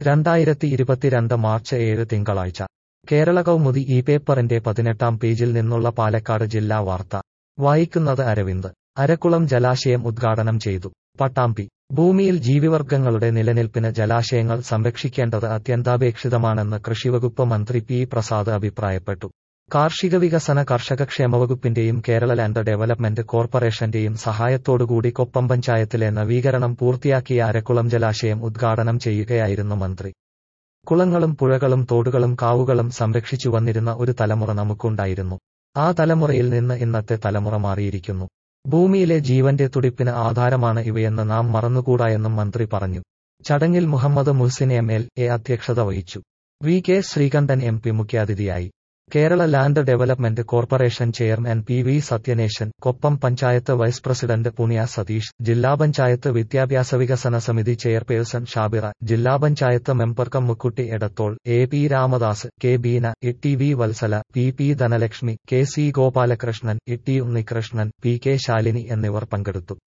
രണ്ടായിരത്തി ഇരുപത്തിരണ്ട് മാർച്ച് ഏഴ് തിങ്കളാഴ്ച കേരള കൗമുദി ഈ പേപ്പറിന്റെ പതിനെട്ടാം പേജിൽ നിന്നുള്ള പാലക്കാട് ജില്ലാ വാർത്ത വായിക്കുന്നത് അരവിന്ദ് അരക്കുളം ജലാശയം ഉദ്ഘാടനം ചെയ്തു പട്ടാമ്പി ഭൂമിയിൽ ജീവിവർഗങ്ങളുടെ നിലനിൽപ്പിന് ജലാശയങ്ങൾ സംരക്ഷിക്കേണ്ടത് അത്യന്താപേക്ഷിതമാണെന്ന് കൃഷിവകുപ്പ് മന്ത്രി പി പ്രസാദ് അഭിപ്രായപ്പെട്ടു കാർഷിക വികസന കർഷകക്ഷേമ വകുപ്പിന്റെയും കേരള ലാൻഡ് ഡെവലപ്മെന്റ് കോർപ്പറേഷന്റെയും സഹായത്തോടുകൂടി കൊപ്പം പഞ്ചായത്തിലെ നവീകരണം പൂർത്തിയാക്കിയ അരക്കുളം ജലാശയം ഉദ്ഘാടനം ചെയ്യുകയായിരുന്നു മന്ത്രി കുളങ്ങളും പുഴകളും തോടുകളും കാവുകളും സംരക്ഷിച്ചു വന്നിരുന്ന ഒരു തലമുറ നമുക്കുണ്ടായിരുന്നു ആ തലമുറയിൽ നിന്ന് ഇന്നത്തെ തലമുറ മാറിയിരിക്കുന്നു ഭൂമിയിലെ ജീവന്റെ തുടിപ്പിന് ആധാരമാണ് ഇവയെന്ന് നാം മറന്നുകൂടായെന്നും മന്ത്രി പറഞ്ഞു ചടങ്ങിൽ Muhammad Muhsin M L A അധ്യക്ഷത വഹിച്ചു V K Sreekandan M P മുഖ്യാതിഥിയായി Kerala land development corporation chairman P V Sathyaneshan Koppam panchayat vice president Punya Satheesh ജില്ലാ പഞ്ചായത്ത് വിദ്യാഭ്യാസ വികസന സമിതി ചെയർപേഴ്സൺ ഷാബിറ ജില്ലാ panchayat member Kammukutty Edathol A P Ramadas K Beena E T V Vatsala P P Dhanalakshmi K C Gopalakrishnan E T Unnikrishnan P K Shalini എന്നിവർ പങ്കെടുത്തു